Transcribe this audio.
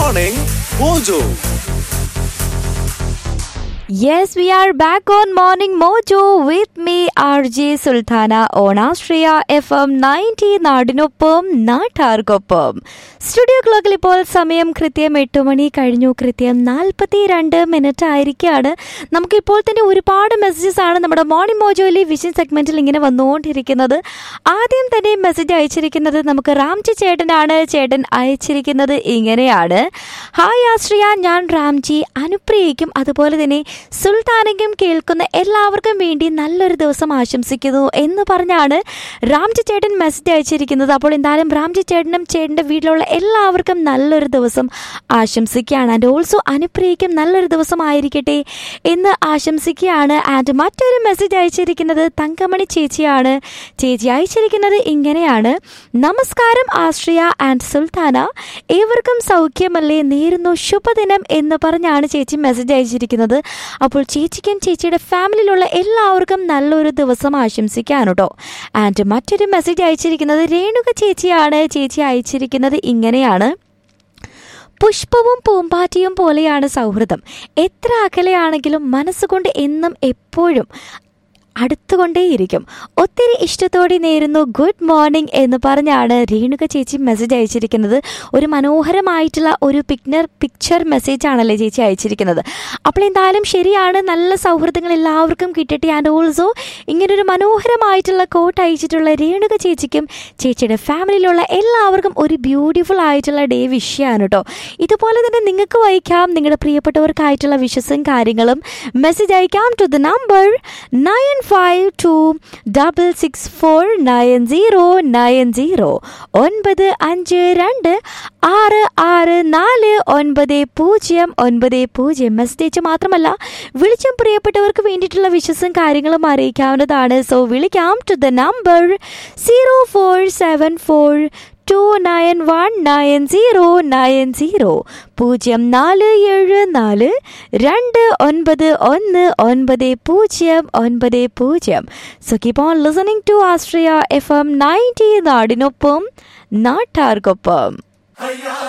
Morning Mojo. Yes, we are back on Morning Mojo with me, RJ Sultana on Astria FM 90 നാടിനൊപ്പം നാട്ടാർക്കൊപ്പം studio ക്ലോക്കിൽ ഇപ്പോൾ സമയം കൃത്യം എട്ട് മണി കഴിഞ്ഞു കൃത്യം നാൽപ്പത്തി രണ്ട് മിനിറ്റ് ആയിരിക്കുകയാണ് നമുക്കിപ്പോൾ തന്നെ ഒരുപാട് മെസ്സേജസ് ആണ് നമ്മുടെ മോർണിംഗ് മോജോയിലെ വിഷൻ സെഗ്മെന്റിൽ ഇങ്ങനെ വന്നുകൊണ്ടിരിക്കുന്നത് ആദ്യം തന്നെ മെസ്സേജ് അയച്ചിരിക്കുന്നത് നമുക്ക് റാംജി ചേട്ടനാണ് ചേട്ടൻ അയച്ചിരിക്കുന്നത് ഇങ്ങനെയാണ് ഹായ് ആശ്രിയ ഞാൻ റാംജി അനുപ്രിയയ്ക്കും അതുപോലെ തന്നെ സുൽത്താനയ്ക്കും കേൾക്കുന്ന എല്ലാവർക്കും വേണ്ടി നല്ലൊരു ദിവസം ആശംസിക്കുന്നു എന്ന് പറഞ്ഞാണ് റാംജി ചേട്ടൻ മെസ്സേജ് അയച്ചിരിക്കുന്നത് അപ്പോൾ എന്തായാലും റാംജി ചേട്ടനും ചേട്ടൻ്റെ വീട്ടിലുള്ള എല്ലാവർക്കും നല്ലൊരു ദിവസം ആശംസിക്കുകയാണ് ആൻഡ് ഓൾസോ അനുപ്രിയയ്ക്കും നല്ലൊരു ദിവസം ആയിരിക്കട്ടെ എന്ന് ആശംസിക്കുകയാണ് ആൻഡ് മറ്റൊരു മെസ്സേജ് അയച്ചിരിക്കുന്നത് തങ്കമണി ചേച്ചിയാണ് ചേച്ചി അയച്ചിരിക്കുന്നത് ഇങ്ങനെയാണ് നമസ്കാരം ആശ്രിയ ആൻഡ് സുൽത്താന ഏവർക്കും സൗഖ്യമല്ലേ നേരുന്നു ശുഭദിനം എന്ന് പറഞ്ഞാണ് ചേച്ചി മെസ്സേജ് അയച്ചിരിക്കുന്നത് അപ്പോൾ ചേച്ചിക്കും ചേച്ചിയുടെ ഫാമിലിയിലുള്ള എല്ലാവർക്കും നല്ലൊരു ദിവസം ആശംസിക്കാൻ കേട്ടോ ആൻഡ് മറ്റൊരു മെസ്സേജ് അയച്ചിരിക്കുന്നത് രേണുക ചേച്ചിയാണ് ചേച്ചി അയച്ചിരിക്കുന്നത് ഇങ്ങനെയാണ് പുഷ്പവും പൂമ്പാറ്റിയും പോലെയാണ് സൗഹൃദം എത്ര അകലെയാണെങ്കിലും മനസ്സുകൊണ്ട് എന്നും എപ്പോഴും അടുത്തുകൊണ്ടേയിരിക്കും ഒത്തിരി ഇഷ്ടത്തോടെ നേരുന്നു ഗുഡ് മോർണിംഗ് എന്ന് പറഞ്ഞാണ് രേണുക ചേച്ചി മെസ്സേജ് അയച്ചിരിക്കുന്നത് ഒരു മനോഹരമായിട്ടുള്ള ഒരു പിക്ചർ പിക്ചർ മെസ്സേജ് ആണല്ലേ ചേച്ചി അയച്ചിരിക്കുന്നത് അപ്പോൾ എന്തായാലും ശരിയാണ് നല്ല സൗഹൃദങ്ങൾ എല്ലാവർക്കും കിട്ടട്ടെ ആൻഡ് ഓൾസോ ഇങ്ങനൊരു മനോഹരമായിട്ടുള്ള കോട്ട് അയച്ചിട്ടുള്ള രേണുക ചേച്ചിക്കും ചേച്ചിയുടെ ഫാമിലിയിലുള്ള എല്ലാവർക്കും ഒരു ബ്യൂട്ടിഫുൾ ആയിട്ടുള്ള ഡേ വിഷയമാണ് കേട്ടോ ഇതുപോലെ തന്നെ നിങ്ങൾക്ക് വായിക്കാം നിങ്ങളുടെ പ്രിയപ്പെട്ടവർക്കായിട്ടുള്ള വിഷസും കാര്യങ്ങളും മെസ്സേജ് അയക്കാം to the number nine five two double six four nine zero nine zero ഒൻപത് അഞ്ച് രണ്ട് ആറ് ആറ് നാല് ഒൻപത് പൂജ്യം ഒൻപത് പൂജ്യം മെസ്സേജ് മാത്രമല്ല വിളിച്ചും പ്രിയപ്പെട്ടവർക്ക് വേണ്ടിയിട്ടുള്ള വിശ്വസം കാര്യങ്ങളും അറിയിക്കാവുന്നതാണ് സോ വിളിക്കാം to the number zero four seven four two nine one nine zero nine zero പൂജ്യം നാല് ഏഴ് നാല് രണ്ട് ഒൻപത് ഒന്ന് ഒൻപത് പൂജ്യം ഒൻപത് പൂജ്യം so keep on listening to ആസ്ട്രിയ എഫ് എം നയൻറ്റി നാടിനൊപ്പം നാട്ടാർക്കൊപ്പം